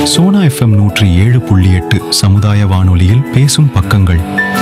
Sona FM நூற்றி ஏழு புள்ளி எட்டு சமுதாய வானொலியில் பேசும் பக்கங்கள்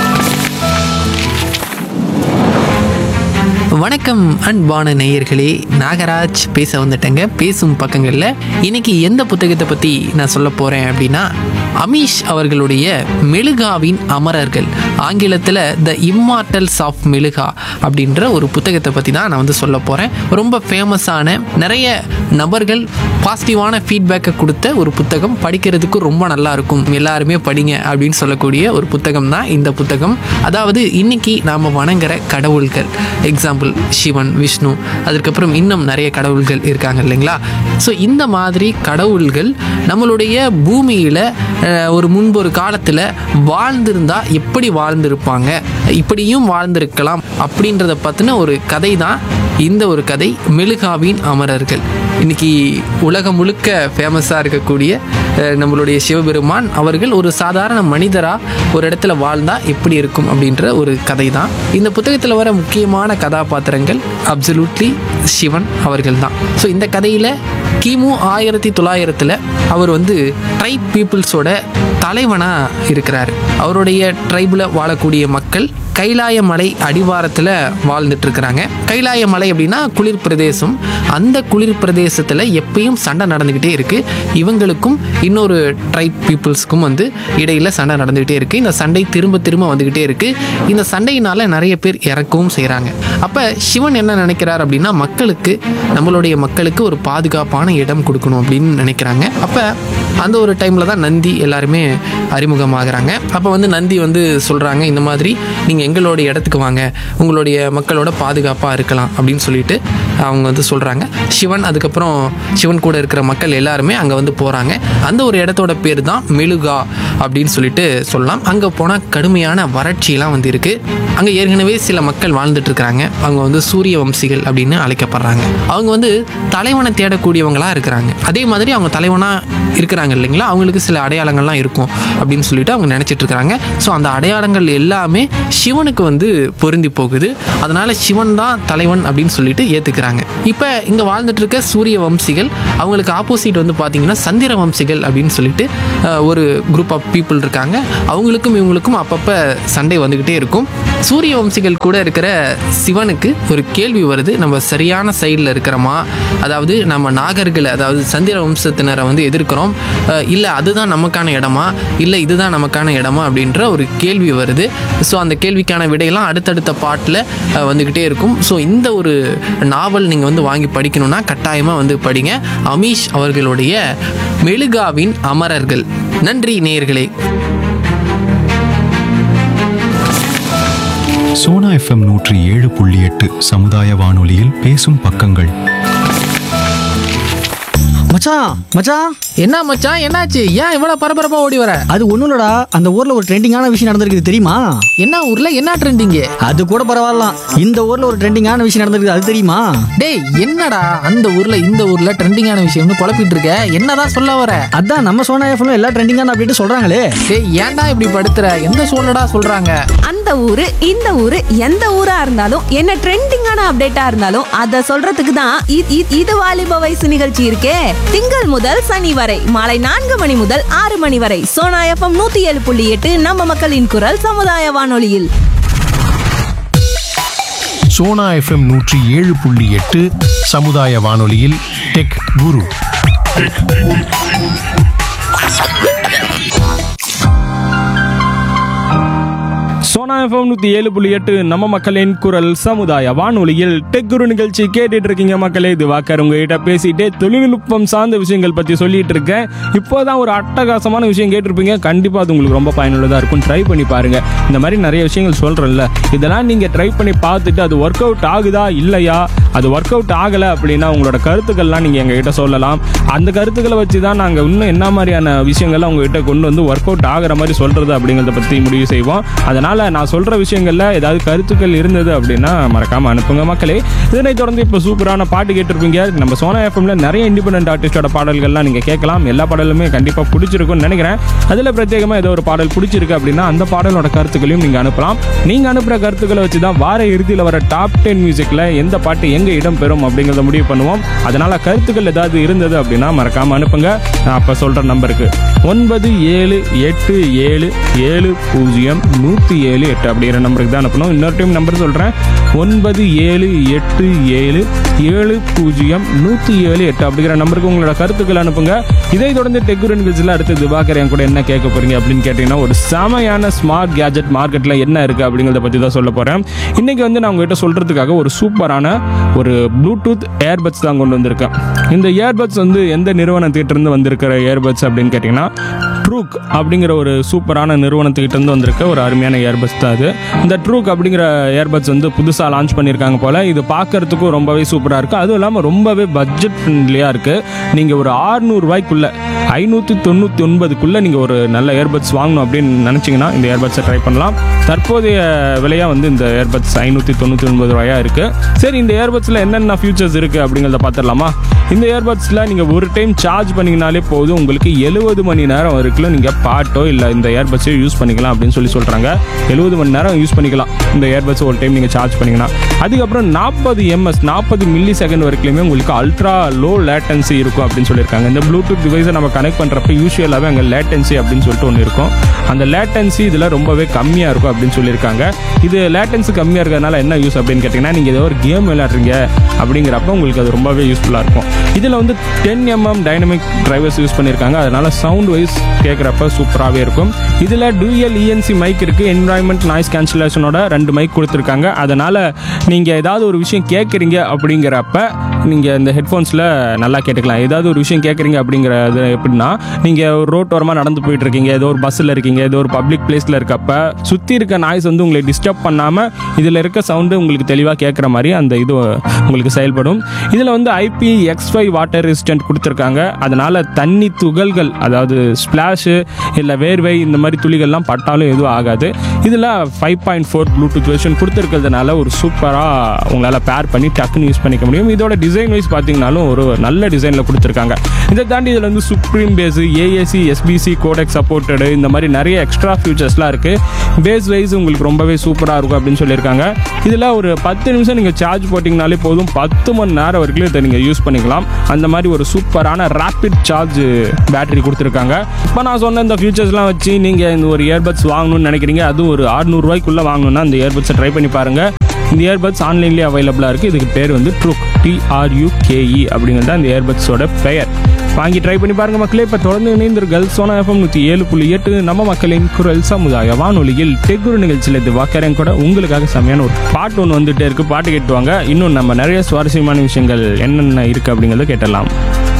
வணக்கம் அன்பான நேயர்களே நாகராஜ் பேச வந்துட்டேங்க பேசும் பக்கங்களில் இன்னைக்கு எந்த புத்தகத்தை பற்றி நான் சொல்ல போகிறேன் அப்படின்னா அமீஷ் அவர்களுடைய மெழுகாவின் அமரர்கள் ஆங்கிலத்தில் த இம்மார்டல்ஸ் ஆஃப் மெழுகா அப்படின்ற ஒரு புத்தகத்தை பற்றி தான் நான் வந்து சொல்ல போகிறேன் ரொம்ப ஃபேமஸான நிறைய நபர்கள் பாசிட்டிவான ஃபீட்பேக்கை கொடுத்த ஒரு புத்தகம் படிக்கிறதுக்கு ரொம்ப நல்லா இருக்கும் எல்லாருமே படிங்க அப்படின்னு சொல்லக்கூடிய ஒரு புத்தகம் தான் இந்த புத்தகம் அதாவது இன்னைக்கு நாம் வணங்குற கடவுள்கள் எக்ஸாம்பிள் சிவன் விஷ்ணு அதுக்கப்புறம் இன்னும் நிறைய கடவுள்கள் இருக்காங்க இல்லைங்களா ஸோ இந்த மாதிரி கடவுள்கள் நம்மளுடைய பூமியில் ஒரு முன்பு ஒரு காலத்தில் வாழ்ந்திருந்தா எப்படி வாழ்ந்திருப்பாங்க இப்படியும் வாழ்ந்திருக்கலாம் அப்படின்றத பற்றின ஒரு கதை தான் இந்த ஒரு கதை மெழுகாவின் அமரர்கள் இன்னைக்கு உலகம் முழுக்க ஃபேமஸாக இருக்கக்கூடிய அஹ், நம்மளுடைய சிவபெருமான் அவர்கள் ஒரு சாதாரண மனிதராக ஒரு இடத்துல வாழ்ந்தா எப்படி இருக்கும் அப்படின்ற ஒரு கதை தான் இந்த புத்தகத்தில் வர முக்கியமான கதாபாத்திரங்கள் அப்சல்யூட்லி சிவன் அவர்கள் தான் ஸோ இந்த கதையில் கிமு ஆயிரத்தி தொள்ளாயிரத்தில் அவர் வந்து ட்ரைப் பீப்புள்ஸோட தலைவனாக இருக்கிறார் அவருடைய ட்ரைபில் வாழக்கூடிய மக்கள் கைலாய மலை அடிவாரத்தில் வாழ்ந்துட்டு இருக்கிறாங்க கைலாய மலை அப்படின்னா குளிர் பிரதேசம் அந்த குளிர் பிரதேசத்தில் எப்பயும் சண்டை நடந்துக்கிட்டே இருக்கு இவங்களுக்கும் இன்னொரு ட்ரைப் பீப்புள்ஸ்க்கும் வந்து இடையில சண்டை நடந்துக்கிட்டே இருக்கு இந்த சண்டை திரும்ப திரும்ப வந்துக்கிட்டே இருக்கு இந்த சண்டையினால நிறைய பேர் இறக்கவும் செய்கிறாங்க அப்போ சிவன் என்ன நினைக்கிறார் அப்படின்னா மக்களுக்கு நம்மளுடைய மக்களுக்கு ஒரு பாதுகாப்பான இடம் கொடுக்கணும் அப்படின்னு நினைக்கிறாங்க அப்போ அந்த ஒரு டைமில் தான் நந்தி எல்லாருமே அறிமுகமாகறாங்க அப்போ வந்து நந்தி வந்து சொல்கிறாங்க இந்த மாதிரி நீங்கள் எங்களுடைய இடத்துக்கு வாங்க உங்களுடைய மக்களோட பாதுகாப்பாக இருக்கலாம் அப்படின்னு சொல்லிட்டு அவங்க வந்து சொல்கிறாங்க சிவன் அதுக்கப்புறம் சிவன் கூட இருக்கிற மக்கள் எல்லாருமே அங்கே வந்து போகிறாங்க அந்த ஒரு இடத்தோட பேர் தான் மெழுகா அப்படின்னு சொல்லிட்டு சொல்லலாம் அங்கே போனால் கடுமையான வறட்சியெல்லாம் வந்து இருக்குது அங்கே ஏற்கனவே சில மக்கள் வாழ்ந்துட்டு இருக்கிறாங்க அவங்க வந்து சூரிய வம்சிகள் அப்படின்னு அழைக்கப்படுறாங்க அவங்க வந்து தலைவனை தேடக்கூடியவங்களா இருக்கிறாங்க அதே மாதிரி அவங்க தலைவனாக இருக்கிறாங்க இல்லைங்களா அவங்களுக்கு சில அடையாளங்கள்லாம் இருக்கும் அப்படின்னு சொல்லிட்டு அவங்க நினச்சிட்டு இருக்கிறாங்க ஸோ அந்த அடையாளங்கள் எல்லாமே சிவனுக்கு வந்து பொருந்தி போகுது அதனால சிவன் தான் தலைவன் அப்படின்னு சொல்லிட்டு ஏற்றுக்கிறாங்க இப்போ இங்கே வாழ்ந்துட்டு இருக்க சூரிய வம்சிகள் அவங்களுக்கு ஆப்போசிட் வந்து பார்த்தீங்கன்னா சந்திர வம்சிகள் அப்படின்னு சொல்லிட்டு அஹ், ஒரு குரூப் ஆஃப் பீப்புள் இருக்காங்க அவங்களுக்கும் இவங்களுக்கும் அப்பப்போ சண்டை வந்துக்கிட்டே இருக்கும் சூரிய வம்சிகள் கூட இருக்கிற சிவனுக்கு ஒரு கேள்வி வருது நம்ம சரியான சைடில் இருக்கிறோமா அதாவது நம்ம நாகர்களை அதாவது சந்திர வம்சத்தினரை வந்து எதிர்க்கிறோம் இல்லை அதுதான் நமக்கான இடமா இல்லை இதுதான் நமக்கான இடமா அப்படின்ற ஒரு கேள்வி வருது ஸோ அந்த கேள்விக்கான விடையெல்லாம் அடுத்தடுத்த பாட்டில் வந்துக்கிட்டே இருக்கும் ஸோ இந்த ஒரு நாவல் நீங்கள் வந்து வாங்கி படிக்கணும்னா கட்டாயமாக வந்து படிங்க அமீஷ் அவர்களுடைய மெழுகாவின் அமரர்கள் நன்றி நேயர்களே சோனா எஃப்எம் நூற்றி ஏழு புள்ளி எட்டு சமுதாய வானொலியில் பேசும் பக்கங்கள் மச்சான் மச்சான் என்ன மச்சான் என்னாச்சு ஏன் இவ்வளோ பரபரப்பாக ஓடி வர அது ஒண்ணும் இல்லடா அந்த ஊர்ல ஒரு ட்ரெண்டிங்கான விஷயம் நடந்திருக்குது தெரியுமா என்ன ஊரில் என்ன ட்ரெண்டிங்கு அது கூட பரவாயில்லாம் இந்த ஊர்ல ஒரு ட்ரெண்டிங்கான விஷயம் நடந்திருக்குது அது தெரியுமா டேய் என்னடா அந்த ஊர்ல இந்த ஊர்ல ட்ரெண்டிங்கான விஷயம்னு குழப்பிட்டு இருக்க என்னதான் சொல்ல வர அதான் நம்ம சோனா எஃப்எம் எல்லா ட்ரெண்டிங்கான அப்படின்னு சொல்றாங்களே டேய் ஏன்டா இப்படி படுத்துற எந்த சூழ்நிடா சொல்றாங்க அந்த ஊரு இந்த ஊரு எந்த ஊரா இருந்தாலும் என்ன ட்ரெண்டிங்கான அப்டேட்டா இருந்தாலும் அத சொல்றதுக்கு தான் இ- இ- இது வாலிப வயசு நிகழ்ச்சி இருக்கே திங்கள் முதல் சனி வரை மாலை நான்கு மணி முதல் ஆறு மணி வரை சோனா எஃப்எம் நூத்தி ஏழு புள்ளி எட்டு நம்ம மக்களின் குரல் சமுதாய வானொலியில் சோனா எஃப்எம் நூற்றி ஏழு புள்ளி எட்டு சமுதாய வானொலியில் டெக் குரு சோனா எஃப்எம் நூற்றி ஏழு புள்ளி எட்டு நம்ம மக்களின் குரல் சமுதாய வானொலியில் டெக் குரு நிகழ்ச்சி கேட்டுட்டு இருக்கீங்க மக்களே இது வாக்கர் உங்ககிட்ட பேசிட்டே தொழில்நுட்பம் சார்ந்த விஷயங்கள் பற்றி சொல்லிட்டு இருக்கேன் இப்போதான் ஒரு அட்டகாசமான விஷயம் கேட்டிருப்பீங்க கண்டிப்பாக அது உங்களுக்கு ரொம்ப பயனுள்ளதாக இருக்கும் ட்ரை பண்ணி பாருங்க இந்த மாதிரி நிறைய விஷயங்கள் சொல்கிறேன்ல இதெல்லாம் நீங்கள் ட்ரை பண்ணி பார்த்துட்டு அது ஒர்க் அவுட் ஆகுதா இல்லையா அது ஒர்க் அவுட் ஆகலை அப்படின்னா உங்களோட கருத்துக்கள்லாம் நீங்கள் எங்ககிட்ட சொல்லலாம் அந்த கருத்துக்களை வச்சு தான் நாங்கள் இன்னும் என்ன மாதிரியான விஷயங்கள்லாம் உங்ககிட்ட கொண்டு வந்து ஒர்க் அவுட் ஆகிற மாதிரி சொல்கிறது அப்படிங்கிறத பற்றி முடிவு செய்வோம் அதனால் நான் நான் சொல்கிற விஷயங்களில் ஏதாவது கருத்துக்கள் இருந்தது அப்படின்னா மறக்காமல் அனுப்புங்க மக்களே இதனைத் தொடர்ந்து இப்போ சூப்பரான பாட்டு கேட்டிருப்பீங்க நம்ம சோனா எஃப்எம்ல நிறைய இண்டிபெண்டன்ட் ஆர்டிஸ்டோட பாடல்கள்லாம் நீங்கள் கேட்கலாம் எல்லா பாடலுமே கண்டிப்பாக பிடிச்சிருக்கும்னு நினைக்கிறேன் அதில் பிரத்யேகமாக ஏதோ ஒரு பாடல் பிடிச்சிருக்கு அப்படின்னா அந்த பாடலோட கருத்துக்களையும் நீங்கள் அனுப்பலாம் நீங்கள் அனுப்புகிற கருத்துக்களை வச்சு தான் வார இறுதியில் வர டாப் டென் மியூசிக்கில் எந்த பாட்டு எங்கே இடம் பெறும் அப்படிங்கிறத முடிவு பண்ணுவோம் அதனால் கருத்துக்கள் ஏதாவது இருந்தது அப்படின்னா மறக்காமல் அனுப்புங்க நான் அப்போ சொல்கிற நம்பருக்கு ஒன்பது ஏழு எட்டு ஏழு ஏழு பூஜ்ஜியம் நூற்றி ஏழு எட்டு அப்படிங்கிற நம்பருக்கு தான் அனுப்பணும் இன்னொரு டைம் நம்பர் சொல்கிறேன் ஒன்பது ஏழு எட்டு ஏழு ஏழு பூஜ்ஜியம் நூற்றி ஏழு எட்டு அப்படிங்கிற நம்பருக்கு உங்களோட கருத்துக்கள் அனுப்புங்க இதை தொடர்ந்து டெக்குரன் நிகழ்ச்சியில் அடுத்து திவாகர் என் கூட என்ன கேட்க போறீங்க அப்படின்னு கேட்டிங்கன்னா ஒரு செமையான ஸ்மார்ட் கேஜெட் மார்க்கெட்டில் என்ன இருக்குது அப்படிங்கிறத பற்றி தான் சொல்ல போகிறேன் இன்றைக்கி வந்து நான் உங்ககிட்ட சொல்கிறதுக்காக ஒரு சூப்பரான ஒரு ப்ளூடூத் ஏர்பட்ஸ் தான் கொண்டு வந்திருக்கேன் இந்த ஏர்பட்ஸ் வந்து எந்த நிறுவனத்திட்ட இருந்து வந்திருக்கிற ஏர்பட்ஸ் அப்படின்னு கேட்டிங்கன்னா ட்ரூக் அப்படிங்கிற ஒரு சூப்பரான நிறுவனத்துக்கிட்ட இருந்து வந்திருக்க ஒரு அருமையான ஏர்பட்ஸ் தான் அது இந்த ட்ரூக் அப்படிங்கிற ஏர்பட்ஸ் வந்து புதுசாக லான்ச் பண்ணியிருக்காங்க போல் இது பார்க்கறதுக்கும் ரொம்பவே சூப்பராக இருக்குது அதுவும் இல்லாமல் ரொம்பவே பட்ஜெட் ஃப்ரெண்ட்லியாக இருக்குது நீங்கள் ஒரு ஆறுநூறுவாய்க்குள்ளே ஐநூற்றி தொண்ணூற்றி ஒன்பதுக்குள்ளே நீங்கள் ஒரு நல்ல ஏர்பட்ஸ் வாங்கணும் அப்படின்னு நினச்சிங்கன்னா இந்த ஏர்பட்ஸை ட்ரை பண்ணலாம் தற்போதைய விலையாக வந்து இந்த ஏர்பட்ஸ் ஐநூற்றி தொண்ணூற்றி ஒன்பது ரூபாயா இருக்குது சரி இந்த ஏர்பட்ஸில் என்னென்ன ஃபியூச்சர்ஸ் இருக்குது அப்படிங்கிறத பார்த்துடலாமா இந்த ஏர்பட்ஸில் நீங்கள் ஒரு டைம் சார்ஜ் பண்ணிங்கனாலே போதும் உங்களுக்கு எழுபது மணி நேரம் வரைக்கும் நீங்கள் பாட்டோ இல்லை இந்த ஏர்பட்ஸையோ யூஸ் பண்ணிக்கலாம் அப்படின்னு சொல்லி சொல்கிறாங்க எழுபது மணி நேரம் யூஸ் பண்ணிக்கலாம் இந்த ஏர்பட்ஸ் ஒரு டைம் நீங்கள் சார்ஜ் பண்ணிங்கன்னா அதுக்கப்புறம் நாற்பது எம்எஸ் நாற்பது மில்லி செகண்ட் வரைக்குமே உங்களுக்கு அல்ட்ரா லோ லேட்டன்சி இருக்கும் அப்படின்னு சொல்லியிருக்காங்க இந்த ப்ளூடூத் டிவைஸை நம்ம கனெக்ட் பண்ணுறப்ப யூஸ்வலாகவே அங்கே லேட்டன்சி அப்படின்னு சொல்லிட்டு ஒன்று இருக்கும் அந்த லேட்டன்சி இதில் ரொம்பவே கம்மியாக இருக்கும் அப்படின்னு சொல்லியிருக்காங்க இது லேட்டன்சி கம்மியாக இருக்கிறதுனால என்ன யூஸ் அப்படின்னு கேட்டிங்கன்னா நீங்கள் ஏதோ ஒரு கேம் விளையாடுறீங்க அப்படிங்கிறப்ப உங்களுக்கு அது ரொம்பவே யூஸ்ஃபுல்லாக இருக்கும் இதில் வந்து ten M M dynamic drivers use பண்ணியிருக்காங்க அதனால சவுண்ட் வைஸ் கேட்குறப்ப சூப்பராகவே இருக்கும் இதில் டூயல் இஎன்சி மைக் இருக்குது என்வாயன்மெண்ட் நாய்ஸ் கேன்சலேஷனோட ரெண்டு மைக் கொடுத்துருக்காங்க அதனால் நீங்கள் ஏதாவது ஒரு விஷயம் கேட்குறீங்க அப்படிங்கிறப்ப நீங்கள் இந்த ஹெட்ஃபோன்ஸில் நல்லா கேட்டுக்கலாம் ஏதாவது ஒரு விஷயம் கேட்குறீங்க அப்படிங்கிறது எப்படின்னா நீங்கள் ஒரு ரோட்டோரமாக நடந்து போயிட்டு இருக்கீங்க ஏதோ ஒரு பஸ்ஸில் இருக்கீங்க ஏதோ ஒரு பப்ளிக் பிளேஸில் இருக்கப்ப சுற்றி இருக்க நாய்ஸ் வந்து உங்களை டிஸ்டர்ப் பண்ணாமல் இதில் இருக்க சவுண்டு உங்களுக்கு தெளிவாக கேட்குற மாதிரி அந்த இது உங்களுக்கு செயல்படும் இதில் வந்து IP X five water resistant கொடுத்துருக்காங்க அதனால் தண்ணி துகள்கள் அதாவது ஸ்பிளாஷு இல்லை வேர்வை இந்த மாதிரி துளிகள்லாம் பட்டாலும் எதுவும் ஆகாது இதில் five point four Bluetooth version கொடுத்துருக்கிறதுனால ஒரு சூப்பராக உங்களால் பேர் பண்ணி டக்குன்னு யூஸ் பண்ணிக்க முடியும் இதோட டிசைன் வைஸ் பார்த்தீங்கனாலும் ஒரு நல்ல டிசைனில் கொடுத்துருக்காங்க இதை தாண்டி இதில் வந்து supreme bass AAC SBC codec supported இந்த மாதிரி நிறைய எக்ஸ்ட்ரா ஃபியூச்சர்ஸ்லாம் இருக்குது பேஸ் வைஸ் உங்களுக்கு ரொம்பவே சூப்பராக இருக்கும் அப்படின்னு சொல்லியிருக்காங்க இதில் ஒரு பத்து நிமிஷம் நீங்கள் சார்ஜ் போட்டிங்கனாலே போதும் பத்து மணி நேரம் வரைக்கும் இதை நீங்கள் யூஸ் பண்ணிக்கலாம் அந்த மாதிரி ஒரு சூப்பரான ரேப்பிட் சார்ஜ் பேட்டரி கொடுத்துருக்காங்க இப்போ நான் சொன்ன இந்த ஃபியூச்சர்ஸ்லாம் வச்சு நீங்கள் இந்த ஒரு இயர்பட்ஸ் வாங்கணும்னு நினைக்கிறீங்க அதுவும் ஒரு ஆறுநூறுவாய்க்குள்ளே வாங்கணும்னா இந்த இயர்பட்ஸை ட்ரை பண்ணி பாருங்கள் இந்த இயர்பட்ஸ் ஆன்லைன்லேயே அவைலபிளாக இருக்குது இதுக்கு பேர் வந்து ட்ரூக் டிஆர்யூகேஇ அப்படிங்கிறது அந்த இயர்பட்ஸோட பெயர் வாங்கி ட்ரை பண்ணி பாருங்க மக்களே இப்போ தொடர்ந்து இணைந்தீர்கள் சோனா எஃப்எம் நூற்றி ஏழு புள்ளி எட்டு நம்ம மக்களின் குரல் சமுதாய வானொலியில் டெக்குரு நிகழ்ச்சியில் இது வாக்கறேன் கூட உங்களுக்காக செம்மையான ஒரு பாட்டு ஒன்று வந்துட்டே இருக்கு பாட்டு கேட்டுவாங்க இன்னும் நம்ம நிறைய சுவாரஸ்யமான விஷயங்கள் என்னென்ன இருக்குது அப்படிங்கிறத கேட்டலாம்